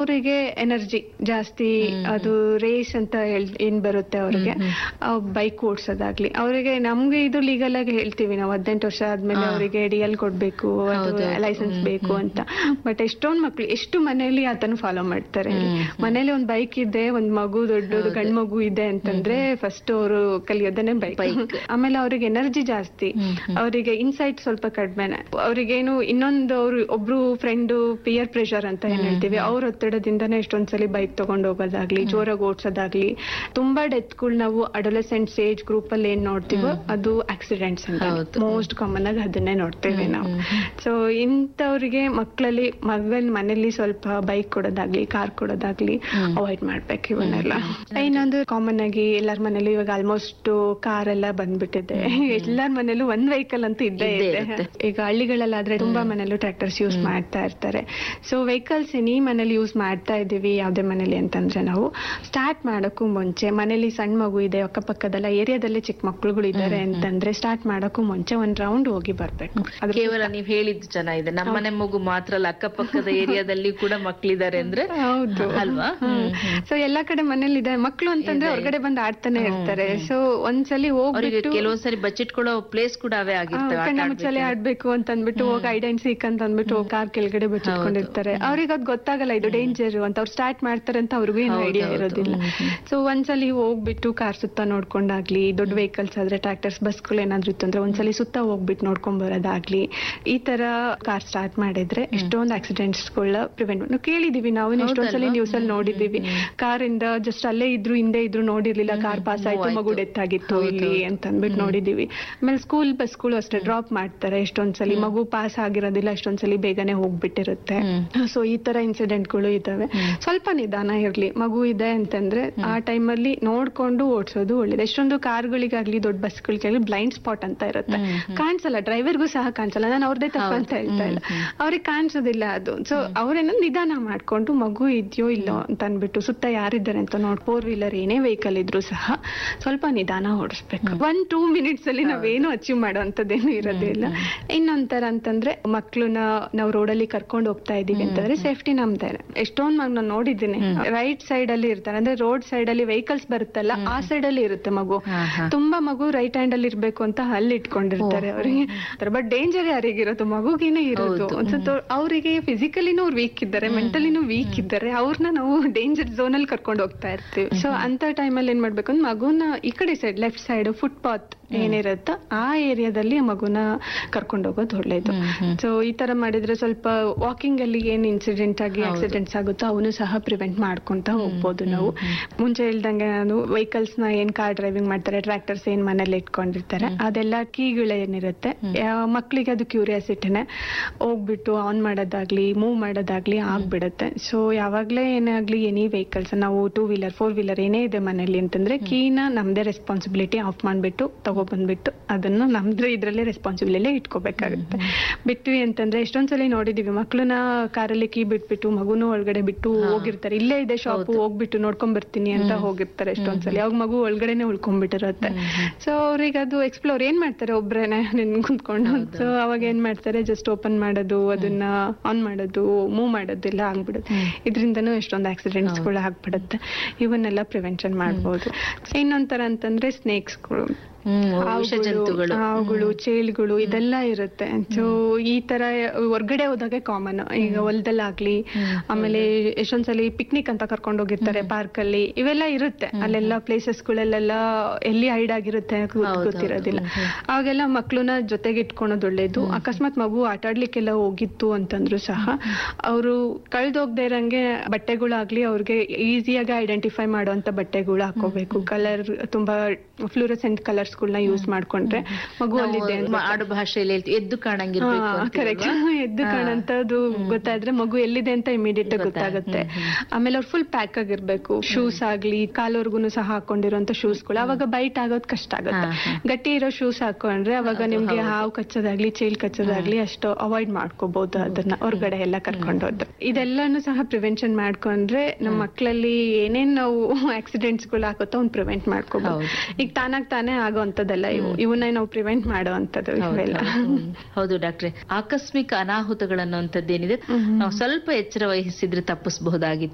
ಅವರಿಗೆ ಎನರ್ಜಿ ಜಾಸ್ತಿ ಅದು ರೇಸ್ ಅಂತ ಹೇಳ್ ಏನ್ ಬರುತ್ತೆ ಅವ್ರಿಗೆ ಬೈಕ್ ಓಡ್ಸೋದಾಗ್ಲಿ ಅವರಿಗೆ ನಮ್ಗೆ ಇದು ಲೀಗಲ್ ಆಗಿ ಹೇಳ್ತೀವಿ ನಾವು ಹದಿನೆಂಟು ವರ್ಷ ಆದ್ಮೇಲೆ ಅವರಿಗೆ ಡಿ ಎಲ್ ಕೊಡ್ಬೇಕು ಲೈಸೆನ್ಸ್ ಬೇಕು ಅಂತ ಬಟ್ ಎಷ್ಟೊಂದ್ ಮಕ್ಳು ಎಷ್ಟು ಮನೆಯಲ್ಲಿ ಅದನ್ನ ಫಾಲೋ ಮಾಡ್ತಾರೆ ಮನೇಲಿ ಒಂದ್ ಬೈಕ್ ಇದೆ ಒಂದ್ ಮಗು ದೊಡ್ಡದು ಗಂಡ್ ಮಗು ಇದೆ ಅಂತಂದ್ರೆ ಫಸ್ಟ್ ಅವರು ಕಲಿಯೋದನ್ನೇ ಬೈಕ್ ಆಮೇಲೆ ಅವ್ರಿಗೆ ಎನರ್ಜಿ ಜಾಸ್ತಿ ಅವರಿಗೆ ಇನ್ಸೈಟ್ ಸ್ವಲ್ಪ ಕಡಿಮೆನೆ ಅವ್ರಿಗೇನು ಇನ್ನೊಂದು ಅವ್ರು ಒಬ್ರು ಫ್ರೆಂಡ್ ಪಿಯರ್ ಪ್ರೆಷರ್ ಅಂತ ಏನ್ ಹೇಳ್ತೀವಿ ಅವ್ರ ಒತ್ತಡದಿಂದನೇ ಎಷ್ಟೊಂದ್ಸಲಿ ಬೈಕ್ ತಗೊಂಡ್ ಹೋಗೋದಾಗ್ಲಿ ಜೋರಾಗಿ ಓಡ್ಸೋದಾಗ್ಲಿ ತುಂಬಾ ಡೆತ್ಗಳು ನಾವು ಅಡೋಲೆಸೆಂಟ್ ಏಜ್ ಗ್ರೂಪ್ ಅಲ್ಲಿ ಏನ್ ನೋಡ್ತೀವೋ ಅದು ಆಕ್ಸಿಡೆಂಟ್ಸ್ ಅಂತ ಮೋಸ್ಟ್ ಕಾಮನ್ ಆಗಿ ಅದನ್ನೇ ನೋಡ್ತೇವೆ ನಾವು ಸೊ ಇಂಥವ್ರಿಗೆ ಮಕ್ಕಳಲ್ಲಿ ಮಗನ್ ಮನೇಲಿ ಸ್ವಲ್ಪ ಬೈಕ್ ಕೊಡೋದಾಗ್ಲಿ ಕಾರ್ ಕೊಡೋದಾಗ್ಲಿ ಅವಾಯ್ಡ್ ಮಾಡ್ಬೇಕು ಇವನ್ನೆಲ್ಲ ಇನ್ನೊಂದು ಕಾಮನ್ ಆಗಿ ಎಲ್ಲರ ಮನೇಲಿ ಇವಾಗ ಆಲ್ಮೋಸ್ಟ್ ಕಾರ್ ಎಲ್ಲ ಬಂದ್ಬಿಟ್ಟಿದೆ ಎಲ್ಲರ ಮನೇಲೂ ಒಂದ್ ವೆಹಿಕಲ್ ಅಂತೂ ಇದ್ದೇ ಇದೆ ಈಗ ಹಳ್ಳಿಗಳಲ್ಲಾದ್ರೆ ತುಂಬಾ ಮನೇಲೂ ಟ್ರ್ಯಾಕ್ಟರ್ಸ್ ಯೂಸ್ ಮಾಡ್ತಾ ಇರ್ತಾರೆ ಸೊ ವೆಹಿಕಲ್ಸ್ ಎನಿ ಮನೇಲಿ ಯೂಸ್ ಮಾಡ್ತಾ ಇದೀವಿ ಯಾವ್ದೇ ಮನೇಲಿ ಅಂತಂದ್ರೆ ನಾವು ಸ್ಟಾರ್ಟ್ ಮಾಡೋಕ್ಕೂ ಮುಂಚೆ ಮನೇಲಿ ಸಣ್ಣ ಮಗು ಇದೆ ಅಕ್ಕಪಕ್ಕದಲ್ಲ ಏರಿಯಾದಲ್ಲಿ ಚಿಕ್ಕ ಮಕ್ಳುಗಳು ಇದ್ದಾರೆ ಅಂತಂದ್ರೆ ಸ್ಟಾರ್ಟ್ ಮಾಡೋಕ್ಕೂ ಮುಂಚೆ ಒಂದ್ ರೌಂಡ್ ಹೋಗಿ ಬರ್ಬೇಕು ಅದ್ರ ಕೇವಲ ನೀವ್ ಹೇಳಿದ್ದು ಚೆನ್ನಾಗಿದೆ ನಮ್ಮನೆ ಮಗು ಮಾತ್ರ ಅಲ್ಲ ಅಕ್ಕಪಕ್ಕದ ಏರಿಯಾದಲ್ಲಿ ಕೂಡ ಮಕ್ಳಿದ್ದಾರೆ ಅಂದ್ರೆ ಹೌದು ಅಲ್ವಾ ಸೊ ಎಲ್ಲಾ ಕಡೆ ಮನೇಲಿ ಇದೆ ಮಕ್ಳು ಅಂತಂದ್ರೆ ಹೊರಗಡೆ ಬಂದು ಆಡ್ತಾನೆ ಇರ್ತಾರೆ ಸೊ ಒಂದ್ಸಲಿ ಅವರಿಗೆ ಹೋಗ್ಬಿಟ್ಟು ಕೆಲವೊಂದ್ಸರಿ ಬಚ್ಚಿಟ್ಕೊಳ್ಳೋ ಪ್ಲೇಸ್ ಕೂಡ ಅವೇ ಆಗಿರ್ತವೆ ಆಟ ಕಣ್ಣ ಆಡ್ಬೇಕು. ಮುಚ್ಚಲೆ ಆಡ್ಬೇಕು ಅಂತ ಅಂದ್ಬಿಟ್ಟು ಹೋಗಿ ಐಡ್ ಅಂಡ್ ಸೀಕ್ ಅಂತ ಅಂದ್ಬಿಟ್ಟು ಕಾರ್ ಕೆಳಗಡೆ ಬಿಟ್ಟಿರ್ಕೊಂಡಿರ್ತಾರೆ ಅವ್ರಿಗೆ ಅದ್ ಗೊತ್ತಾಗಲ್ಲ ಇದು ಡೇಂಜರ್ ಅಂತ ಅವ್ರು ಸ್ಟಾರ್ಟ್ ಮಾಡ್ತಾರೆ ಅಂತ ಅವ್ರಿಗೂ ಏನು ಐಡಿಯಾ ಇರೋದಿಲ್ಲ ಸೊ ಒಂದ್ಸಲಿ ಹೋಗ್ಬಿಟ್ಟು ಕಾರ್ ಸುತ್ತ ನೋಡ್ಕೊಂಡಾಗ್ಲಿ ದೊಡ್ಡ ವೆಹಿಕಲ್ಸ್ ಆದ್ರೆ ಟ್ರಾಕ್ಟರ್ಸ್ ಬಸ್ಗಳು ಏನಾದ್ರು ಇತ್ತು ಅಂದ್ರೆ ಒಂದ್ಸಲಿ ಸುತ್ತ ಹೋಗ್ಬಿಟ್ಟು ನೋಡ್ಕೊಂಡ್ ಬರೋದಾಗ್ಲಿ ಈ ತರ ಕಾರ್ ಸ್ಟಾರ್ಟ್ ಮಾಡಿದ್ರೆ ಎಷ್ಟೊಂದು ಆಕ್ಸಿಡೆಂಟ್ಸ್ ಗಳ ಪ್ರಿವೆಂಟ್ ನಾವು ಕೇಳಿದೀವಿ ನಾವು ಎಷ್ಟೊಂದ್ಸಲಿ ನ್ಯೂಸ್ ಅಲ್ಲಿ ನೋಡಿದೀವಿ ಕಾರ್ ಇಂದ ಜಸ್ಟ್ ಅಲ್ಲೇ ಇದ್ರು ಹಿಂದೆ ಇದ್ರು ನೋಡಿರ್ಲಿಲ್ಲ ಕಾರ್ ಪಾಸ್ ಆಯ್ತು ಮಗು ಡೆತ್ ಆಗಿತ್ತು ಇಲ್ಲಿ ಅಂತ ಅಂದ್ಬಿಟ್ಟು ನೋಡಿದೀವಿ ಆಮೇಲೆ ಸ್ಕೂಲ್ ಬಸ್ಗಳು ಅಷ್ಟೇ ಡ್ರಾಪ್ ಮಾಡ್ತಾರೆ ಎಷ್ಟೊಂದ್ಸಲಿ ಮಗು ಪಾಸ್ ಆಗಿರೋದಿಲ್ಲ ಎಷ್ಟೊಂದ್ಸಲಿ ಬೇಗನೆ ಹೋಗ್ಬಿಟ್ಟಿರುತ್ತೆ ಸೊ ಈ ತರ ಇನ್ಸಿಡೆಂಟ್ ಗಳು ಇದಾವೆ ಸ್ವಲ್ಪ ನಿಧಾನ ಇರ್ಲಿ ಮಗು ಇದೆ ಅಂತಂದ್ರೆ ಆ ಟೈಮಲ್ಲಿ ನೋಡ್ಕೊಂಡು ಓಡಿಸೋದು ಒಳ್ಳೇದು ಎಷ್ಟೊಂದು ಕಾರ್ಗಳಿಗಾಗ್ಲಿ ದೊಡ್ಡ ಬಸ್ಗಳಿಗಾಗ್ಲಿ ಬ್ಲೈಂಡ್ ಸ್ಪಾಟ್ ಅಂತ ಇರುತ್ತೆ ಕಾಣಿಸಲ್ಲ ಡ್ರೈವರ್ಗೂ ಸಹ ಕಾಣಿಸಲ್ಲ ನಾನು ಅವ್ರದೇ ತಪ್ಪು ಅಂತ ಹೇಳ್ತಾ ಇಲ್ಲ ಅವ್ರಿಗೆ ಕಾಣಿಸೋದಿಲ್ಲ ಅದು ಸೊ ಅವ್ರೇನೋ ನಿಧಾನ ಮಾಡ್ಕೊಂಡು ಮಗು ಇದೆಯೋ ಇಲ್ಲೋ ಅಂತ ಅನ್ಬಿಟ್ಟು ಸುತ್ತ ಯಾರಿದ್ದಾರೆ ಅಂತ ನೋಡ್ ಫೋರ್ ವೀಲರ್ ಏನೇ ವೆಹಿಕಲ್ ಇದ್ರು ಸಹ ಸ್ವಲ್ಪ ನಿಧಾನ ಓಡಿಸ್ಬೇಕು ಒನ್ ಟೂ ಮಿನಿಟ್ಸ್ ಅಲ್ಲಿ ನಾವೇನು ಅಚೀವ್ ಮಾಡೋಂಥದ್ದೇನು ಇರೋದಿಲ್ಲ ಇನ್ನೊಂಥರ ಅಂತಂದ್ರೆ ಮಕ್ಳನ್ನ ನಾವು ರೋಡಲ್ಲಿ ಕರ್ಕೊಂಡು ಹೋಗ್ತಾ ಇದೀವಿ ಅಂತಂದ್ರೆ ಸೇಫ್ಟಿ ನಮ್ದೇನೆ ಎಷ್ಟೊಂದ್ ಮಗ್ ನಾನು ನೋಡಿದ್ದೀನಿ ರೈಟ್ ಸೈಡ್ ಅಲ್ಲಿ ಇರ್ತಾರೆ ಅಂದ್ರೆ ರೋಡ್ ಸೈಡ್ ಅಲ್ಲಿ ವೆಹಿಕಲ್ಸ್ ಬರುತ್ತಲ್ಲ ಆ ಸೈಡ್ ಅಲ್ಲಿ ಇರುತ್ತೆ ಮಗು ತುಂಬಾ ಮಗು ರೈಟ್ ಹ್ಯಾಂಡ್ ಅಲ್ಲಿ ಇರ್ಬೇಕು ಅಂತ ಹಲ್ಲಿ ಇಟ್ಕೊಂಡಿರ್ತಾರೆ ಅವರಿಗೆ ಬಟ್ ಡೇಂಜರ್ ಯಾರಿಗಿರೋದು ಮಗುಗೇನೆ ಇರೋದು ಅನ್ಸುತ್ತೆ ಅವರಿಗೆ ಫಿಸಿಕಲಿನೂ ಅವ್ರು ವೀಕ್ ಇದ್ದಾರೆ ಮೆಂಟಲಿನೂ ವೀಕ್ ಇದ್ದಾರೆ ಅವ್ರನ್ನ ನಾವು ಡೇಂಜರ್ ಝೋನ್ ಅಲ್ಲಿ ಕರ್ಕೊಂಡು ಹೋಗ್ತಾ ಇರ್ತೀವಿ ಸೊ ಅಂತ ಟೈಮಲ್ಲಿ ಏನ್ ಮಾಡ್ಬೇಕು ಅಂದ್ರೆ ಮಗುನ ಈ ಕಡೆ ಸೈಡ್ ಲೆಫ್ಟ್ ಸೈಡ್ ಫುಟ್ಪಾತ್ ಏನಿರುತ್ತೋ ಆ ಏರಿಯಾದಲ್ಲಿ ಮಗುನ ಕರ್ಕೊಂಡು ಹೋಗೋದು ಒಳ್ಳೇದು ಸೊ ಈ ತರ ಮಾಡಿದ್ರೆ ಸ್ವಲ್ಪ ವಾಕಿಂಗ್ ಅಲ್ಲಿ ಏನ್ ಇನ್ಸಿಡೆಂಟ್ ಆಗಿ ಆಕ್ಸಿಡೆಂಟ್ಸ್ ಆಗುತ್ತೋ ಅವನು ಸಹ ಪ್ರಿವೆಂಟ್ ಮಾಡ್ಕೊಂತ ಹೋಗ್ಬೋದು ನಾವು ಮುಂಚೆ ಹೇಳ್ದಂಗೆ ನಾನು ವೆಹಿಕಲ್ಸ್ ನ ಏನ್ ಕಾರ್ ಡ್ರೈವಿಂಗ್ ಮಾಡ್ತಾರೆ ಟ್ರಾಕ್ಟರ್ಸ್ ಏನ್ ಮನೇಲಿ ಇಟ್ಕೊಂಡಿರ್ತಾರೆ ಅದೆಲ್ಲ ಕೀಗಳು ಏನಿರುತ್ತೆ ಯಾ- ಮಕ್ಳಿಗೆ ಅದು ಕ್ಯೂರಿಯಾಸಿಟಿನೇ ಹೋಗ್ಬಿಟ್ಟು ಆನ್ ಮಾಡೋದಾಗ್ಲಿ ಮೂವ್ ಮಾಡೋದಾಗ್ಲಿ ಆಗ್ಬಿಡುತ್ತೆ ಸೊ ಯಾವಾಗ್ಲೇ ಏನಾಗ್ಲಿ ಎನಿ ವೆಹಿಕಲ್ಸ್ ನಾವು ಟೂ ವೀಲರ್ ಫೋರ್ ವೀಲರ್ ಏನೇ ಇದೆ ಮನೇಲಿ ಅಂತಂದ್ರೆ ಕೀನ ನಮ್ದೇ ರೆಸ್ಪಾನ್ಸಿಬಿಲಿಟಿ ಆಫ್ ಮಾಡ್ಬಿಟ್ಟು ತಗೊಬಂದ್ಬಿಟ್ಟು ಅದನ್ನ ನಮ್ದು ಇದ್ರಲ್ಲೇ ರೆಸ್ಪಾನ್ಸಿಬಿಲಿಟಿ ಇಟ್ಕೋಬೇಕಾಗುತ್ತೆ ಬಿಟ್ವಿ ಅಂತಂದ್ರೆ ಎಷ್ಟೊಂದ್ಸಲಿ ನೋಡಿದೀವಿ ಮಕ್ಳನ್ನ ಕಾರಲ್ಲಿ ಕೀ ಬಿಟ್ಬಿಟ್ಟು ಮಗುನು ಒಳಗಡೆ ಬಿಟ್ಟು ಹೋಗಿರ್ತಾರೆ ಇಲ್ಲೇ ಇದೆ ಶಾಪ್ ಹೋಗ್ಬಿಟ್ಟು ನೋಡ್ಕೊಂಡ್ ಬರ್ತೀನಿ ಅಂತ ಹೋಗಿರ್ತಾರೆ ಎಷ್ಟೊಂದ್ಸಲಿ ಅವಾಗ ಮಗು ಒಳಗಡೆನೆ ಉಳ್ಕೊಂಡ್ಬಿಟ್ಟಿರುತ್ತೆ ಸೊ ಅವ್ರಿಗೆ ಅದು ಎಕ್ಸ್ಪ್ಲೋರ್ ಏನ್ ಮಾಡ್ತಾರೆ ಒಬ್ರೇನೆ ನಿನ್ ಕುಂತ್ಕೊಂಡು ಸೊ ಅವಾಗ ಏನ್ ಮಾಡ್ತಾರೆ ಜಸ್ಟ್ ಓಪನ್ ಮಾಡೋದು ಅದನ್ನ ಆನ್ ಮಾಡೋದು ಮೂವ್ ಮಾಡೋದಿಲ್ಲ ಆಗ್ಬಿಡುತ್ತೆ ಇದರಿಂದನೂ ಎಷ್ಟೊಂದು ಆಕ್ಸಿಡೆಂಟ್ಸ್ ಗಳು ಆಗ್ಬಿಡುತ್ತೆ ಇವನ್ನೆಲ್ಲ ಪ್ರಿವೆನ್ಷನ್ ಮಾಡ್ಬೋದು ಇನ್ನೊಂಥರ ಅಂತಂದ್ರೆ ಸ್ನೇಕ್ಸ್ಗಳು ಹ್ಮ್ ವಿಷ ಜಂತುಗಳು ಹಾವುಗಳು ಚೇಳುಗಳು ಇದೆಲ್ಲ ಇರುತ್ತೆ ಸೊ ಈ ತರ ಹೊರ್ಗಡೆ ಹೋದಾಗ ಕಾಮನ್ ಈಗ ಹೊಲದಲ್ಲಾಗ್ಲಿ ಆಮೇಲೆ ಎಷ್ಟೊಂದ್ಸಲಿ ಪಿಕ್ನಿಕ್ ಅಂತ ಕರ್ಕೊಂಡು ಹೋಗಿರ್ತಾರೆ ಪಾರ್ಕ್ ಅಲ್ಲಿ ಇವೆಲ್ಲ ಇರುತ್ತೆ ಅಲ್ಲೆಲ್ಲ ಪ್ಲೇಸಸ್ ಗಳಲ್ಲೆಲ್ಲ ಎಲ್ಲಿ ಹೈಡ್ ಆಗಿರುತ್ತೆ ಗೊತ್- ಗೊತ್ತಿರೋದಿಲ್ಲ ಅವಾಗೆಲ್ಲ ಮಕ್ಳನ್ನ ಜೊತೆಗೆ ಇಟ್ಕೊಳೋದು ಒಳ್ಳೇದು ಅಕಸ್ಮಾತ್ ಮಗು ಆಟ ಆಡ್ಲಿಕ್ಕೆಲ್ಲ ಹೋಗಿತ್ತು ಅಂತಂದ್ರು ಸಹ ಅವರು ಕಳ್ದೋಗ್ದೇ ಇರಂಗೆ ಬಟ್ಟೆಗಳಾಗ್ಲಿ ಅವ್ರಿಗೆ ಈಸಿಯಾಗಿ ಐಡೆಂಟಿಫೈ ಮಾಡುವಂತ ಬಟ್ಟೆಗಳು ಹಾಕೋಬೇಕು ಕಲರ್ ತುಂಬಾ ಫ್ಲೂರೆಸೆಂಟ್ ಕಲರ್ಸ್ ಗಳನ್ನ ಯೂಸ್ ಮಾಡ್ಕೊಂಡ್ರೆ ಮಗು ಅಲ್ಲಿದೆ ಅಂತ ಮ- ಆಡು ಭಾಷೆಯಲ್ಲಿ ಹೇಳ್ತೀವಿ ಎದ್ದು ಕಾಣಂಗಿರ್ಬೇಕು ಅಂತೀವಲ್ವಾ? ಕರೆಕ್ಟ್ ಎದ್ದು ಕಾಣಂತದ್ದು ಗೊತ್ತಾದ್ರೆ ಮಗು ಎಲ್ಲಿದೆ ಅಂತ ಇಮಿಡಿಯೇಟ್ ಗೊತ್ತಾಗುತ್ತೆ ಆಮೇಲೆ ಅವ್ರು ಫುಲ್ ಪ್ಯಾಕ್ ಆಗಿರ್ಬೇಕು ಶೂಸ್ ಆಗ್ಲಿ ಕಾಲೋರ್ಗುನು ಸಹ ಹಾಕೊಂಡಿರುವಂತ ಶೂಸ್ ಗಳು ಅವಾಗ ಬೈಟ್ ಆಗೋದ್ ಕಷ್ಟ ಆಗುತ್ತೆ ಗಟ್ಟಿ ಇರೋ ಶೂಸ್ ಹಾಕೊಂಡ್ರೆ ಅವಾಗ ನಿಮ್ಗೆ ಹಾವು ಕಚ್ಚೋದಾಗ್ಲಿ ಚೇಲ್ ಕಚ್ಚೋದಾಗ್ಲಿ ಅಷ್ಟು ಅವಾಯ್ಡ್ ಮಾಡ್ಕೋಬಹುದು ಅದನ್ನ ಹೊರಗಡೆ ಎಲ್ಲ ಕರ್ಕೊಂಡು ಹೋದ್ರೆ ಇದೆಲ್ಲಾನು ಸಹ ಪ್ರಿವೆನ್ಷನ್ ಮಾಡ್ಕೊಂಡ್ರೆ ನಮ್ಮ ಮಕ್ಕಳಲ್ಲಿ ಏನೇನ್ ನಾವು ಆಕ್ಸಿಡೆಂಟ್ಸ್ ಗಳು ಆಗುತ್ತೋ ಅವ್ನ್ ಪ್ರಿವೆಂಟ್ ಮಾಡ್ಕೋಬಹುದು ಈಗ ತಾನಾಗ್ ತಾನೇ ಆಗೋಂಥದ್ದಲ್ಲ ಇವು ಇವನ್ನ ನಾವು ಪ್ರಿವೆಂಟ್ ಮಾಡೋ ಅಂತದ್ದು ಇವೆಲ್ಲ ಹ್ಮ್. ಹೌದು ಡಾಕ್ಟ್ರೆ ಆಕಸ್ಮಿಕ ಅನಾಹುತಗಳನ್ನುವಂಥದ್ದೇನಿದೆ ನಾವು ಸ್ವಲ್ಪ ಎಚ್ಚರ ವಹಿಸಿದ್ರೆ ತಪ್ಪಿಸಬಹುದಾಗಿತ್ತು